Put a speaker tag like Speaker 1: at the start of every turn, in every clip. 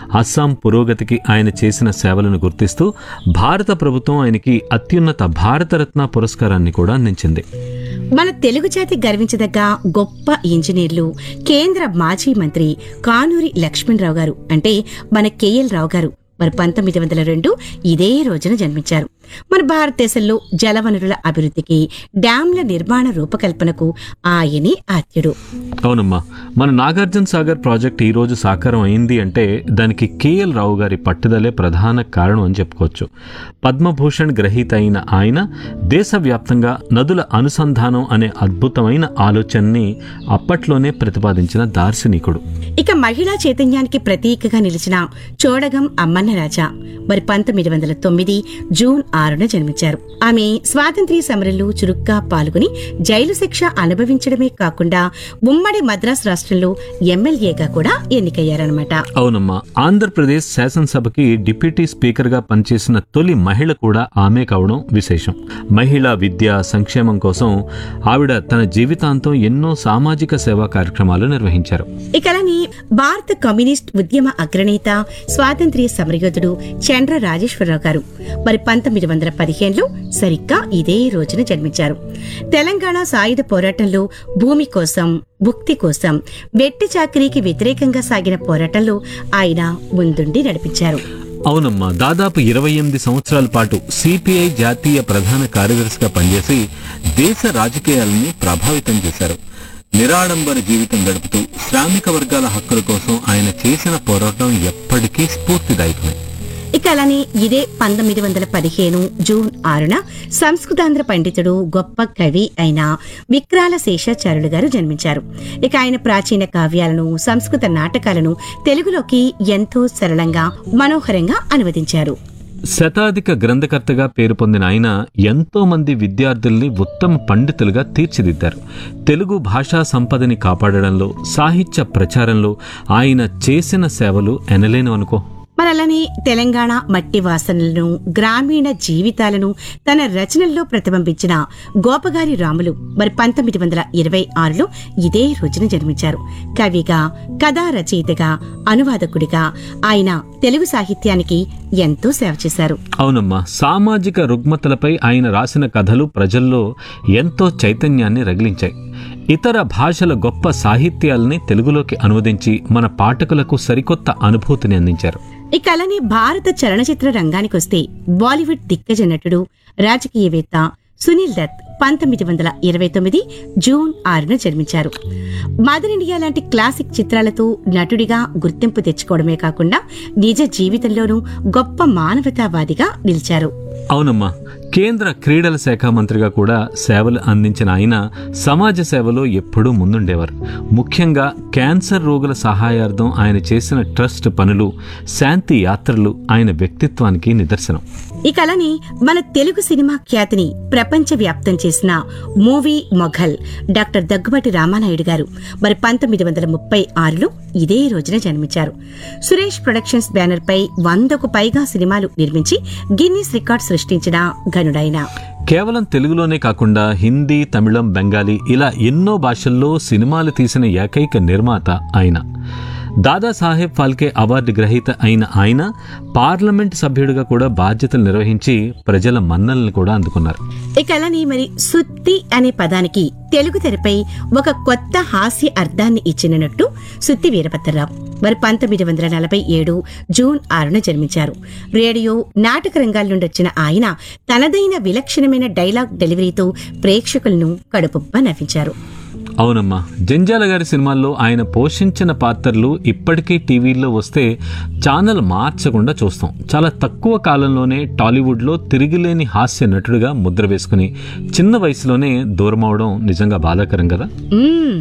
Speaker 1: అస్సాం పురోగతికి ఆయన చేసిన సేవలను గుర్తిస్తూ భారత ప్రభుత్వం ఆయనకి అత్యున్నత భారతరత్న పురస్కారాన్ని కూడా అందించింది
Speaker 2: మన తెలుగు జాతి గర్వించదగ్గ గొప్ప ఇంజనీర్లు కేంద్ర మాజీ మంత్రి కానూరి లక్ష్మణరావు గారు అంటే మన కేఎల్ రావు గారు మరి పంతొమ్మిది వందల రెండు ఇదే రోజున జన్మించారు మన భారతదేశంలో జలవనరుల అభివృద్ధికి డ్యాంల నిర్మాణ రూపకల్పనకు ఆయనే ఆద్యుడు
Speaker 1: అవునమ్మా మన నాగార్జున సాగర్ ప్రాజెక్ట్ ఈ రోజు సాకారం అయింది అంటే దానికి కేఎల్ రావు గారి పట్టుదలే ప్రధాన కారణం అని చెప్పుకోవచ్చు పద్మభూషణ్ గ్రహీత అయిన ఆయన దేశవ్యాప్తంగా నదుల అనుసంధానం అనే అద్భుతమైన ఆలోచనని అప్పట్లోనే ప్రతిపాదించిన దార్శనికుడు
Speaker 2: ఇక మహిళా చైతన్యానికి ప్రతీకగా నిలిచిన చోడగం అమ్మన్న రాజా మరి పంతొమ్మిది వందల తొమ్మిది జూన్ ఆరున జన్మించారు ఆమె స్వాతంత్ర్య సమరంలో చురుగ్గా పాల్గొని జైలు శిక్ష అనుభవించడమే కాకుండా ఉమ్మడి మద్రాస్ రాష్ట్రంలో ఎమ్మెల్యేగా కూడా ఎన్నికయ్యారన్నమాట
Speaker 1: అవునమ్మా ఆంధ్రప్రదేశ్ శాసనసభకి డిప్యూటీ స్పీకర్గా పనిచేసిన తొలి మహిళ కూడా ఆమె కావడం విశేషం మహిళా విద్య సంక్షేమం కోసం ఆవిడ తన జీవితాంతం ఎన్నో సామాజిక సేవా కార్యక్రమాలు నిర్వహించారు
Speaker 2: ఇకలని భారత కమ్యూనిస్ట్ ఉద్యమ అగ్రనేత స్వాతంత్ర్య సమరయోధుడు చంద్ర రాజేశ్వరరావు గారు మరి పంతొమ్మిది వందల పదిహేనులో సరిగ్గా ఇదే రోజున జన్మించారు తెలంగాణ సాయుధ పోరాటంలో భూమి కోసం భుక్తి కోసం వెట్టి చాకరీకి వ్యతిరేకంగా సాగిన పోరాటంలో ఆయన ముందుండి నడిపించారు
Speaker 1: అవునమ్మా దాదాపు ఇరవై ఎనిమిది సంవత్సరాల పాటు సిపిఐ జాతీయ ప్రధాన కార్యదర్శిగా పనిచేసి దేశ రాజకీయాలని ప్రభావితం చేశారు నిరాడంబర జీవితం గడుపుతూ శ్రామిక వర్గాల హక్కుల కోసం ఆయన చేసిన పోరాటం ఎప్పటికీ స్ఫూర్తిదాయకమే
Speaker 2: ఇక అలానే ఇదే పంతొమ్మిది వందల పదిహేను జూన్ ఆరున సంస్కృతాంధ్ర పండితుడు గొప్ప కవి అయిన విక్రాల శేషాచార్యులు గారు జన్మించారు ఇక ఆయన ప్రాచీన కావ్యాలను సంస్కృత నాటకాలను తెలుగులోకి ఎంతో సరళంగా మనోహరంగా అనువదించారు
Speaker 1: శతాధిక గ్రంథకర్తగా పేరు పొందిన ఆయన ఎంతో మంది విద్యార్థుల్ని ఉత్తమ పండితులుగా తీర్చిదిద్దారు తెలుగు భాషా సంపదని కాపాడడంలో సాహిత్య ప్రచారంలో ఆయన చేసిన సేవలు ఎనలేను అనుకో
Speaker 2: మరి అలానే తెలంగాణ మట్టి వాసనలను గ్రామీణ జీవితాలను తన రచనల్లో ప్రతిబింబించిన గోపగారి రాములు మరి పంతొమ్మిది వందల ఇరవై ఆరులో ఇదే రోజున జన్మించారు కవిగా కథా రచయితగా అనువాదకుడిగా ఆయన తెలుగు సాహిత్యానికి ఎంతో సేవ చేశారు
Speaker 1: అవునమ్మా సామాజిక రుగ్మతలపై ఆయన రాసిన కథలు ప్రజల్లో ఎంతో చైతన్యాన్ని రగిలించాయి ఇతర భాషల గొప్ప సాహిత్యాల్ని తెలుగులోకి అనువదించి మన పాఠకులకు సరికొత్త అనుభూతిని అందించారు
Speaker 2: ఇక అలానే భారత చలనచిత్ర రంగానికొస్తే బాలీవుడ్ దిగ్గజ నటుడు రాజకీయవేత్త సునీల్ దత్ పంతొమ్మిది వందల ఇరవై తొమ్మిది జూన్ ఆరున జన్మించారు మదర్ ఇండియా లాంటి క్లాసిక్ చిత్రాలతో నటుడిగా గుర్తింపు తెచ్చుకోవడమే కాకుండా నిజ జీవితంలోనూ గొప్ప మానవతావాదిగా నిలిచారు
Speaker 1: అవునమ్మా కేంద్ర క్రీడల శాఖ మంత్రిగా కూడా సేవలు అందించిన ఆయన సమాజ సేవలో ఎప్పుడూ ముందుండేవారు ముఖ్యంగా క్యాన్సర్ రోగుల సహాయార్థం ఆయన చేసిన ట్రస్ట్ పనులు శాంతి యాత్రలు ఆయన వ్యక్తిత్వానికి నిదర్శనం
Speaker 2: ఇక అలానే మన తెలుగు సినిమా ఖ్యాతిని ప్రపంచ వ్యాప్తం చేసిన movie mogul doctor Daggubati Ramanaidu garu మరి పంతొమ్మిది వందల ముప్పై ఆరులో ఇదే రోజున జన్మించారు సురేష్ ప్రొడక్షన్స్ బ్యానర్ పై వందకు పైగా సినిమాలు నిర్మించి గిన్నీస్ రికార్డ్ సృష్టించిన ఘనుడైన
Speaker 1: కేవలం తెలుగులోనే కాకుండా హిందీ తమిళం బెంగాలీ ఇలా ఎన్నో భాషల్లో సినిమాలు తీసిన ఏకైక నిర్మాత ఆయన దాదాసాహెబ్ ఫాల్కే అవార్డు గ్రహీత అయిన ఆయన పార్లమెంట్ సభ్యుడిగా కూడా బాధ్యతలు నిర్వహించి ప్రజల మన్నలను కూడా అందుకున్నారు
Speaker 2: ఇక అలానే మరి సుత్తి అనే పదానికి తెలుగు తెరపై ఒక కొత్త హాస్య అర్థాన్ని ఇచ్చినట్టు సుత్తి వీరభద్రరావు మరి పంతొమ్మిది వందల నలభై ఏడు జూన్ ఆరున జన్మించారు రేడియో నాటక రంగాల నుండి వచ్చిన ఆయన తనదైన విలక్షణమైన డైలాగ్ డెలివరీతో ప్రేక్షకులను కడుపుబ్బ నవ్వించారు
Speaker 1: అవునమ్మా జంజాల గారి సినిమాల్లో ఆయన పోషించిన పాత్రలు ఇప్పటికీ టీవీల్లో వస్తే ఛానల్ మార్చకుండా చూస్తాం చాలా తక్కువ కాలంలోనే టాలీవుడ్లో తిరిగిలేని హాస్య నటుడిగా ముద్ర వేసుకుని చిన్న వయసులోనే దూరమవడం నిజంగా బాధాకరం కదా
Speaker 2: మ్మ్.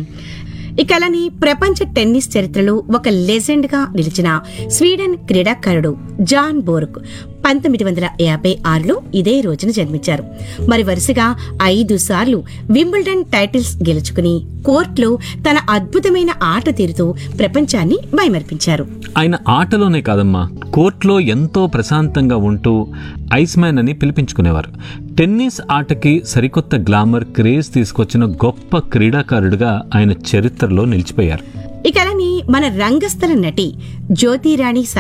Speaker 2: ఇక అలానే ప్రపంచ టెన్నిస్ చరిత్రలో ఒక లెజెండ్ గా నిలిచిన స్వీడన్ క్రీడాకారుడు జాన్ బోర్క్ పంతొమ్మిది వందల యాభై ఆరులో ఇదే రోజున జన్మించారు మరి వరుసగా ఐదు సార్లు వింబుల్డన్ టైటిల్స్ గెలుచుకుని కోర్టులో తన అద్భుతమైన ఆట తీరుతో ప్రపంచాన్ని మైమర్పించారు
Speaker 1: ఆయన ఆటలోనే కాదమ్మా కోర్టులో ఎంతో ప్రశాంతంగా ఉంటూ ఐస్ మ్యాన్ అని పిలిపించుకునేవారు టెన్నిస్ ఆటకి సరికొత్త గ్లామర్ క్రేజ్ తీసుకొచ్చిన గొప్ప క్రీడాకారుడిగా ఆయన చరిత్రలో నిలిచిపోయారు
Speaker 2: ఇక అలానే మన రంగస్థల నటి జ్యోతిరాణి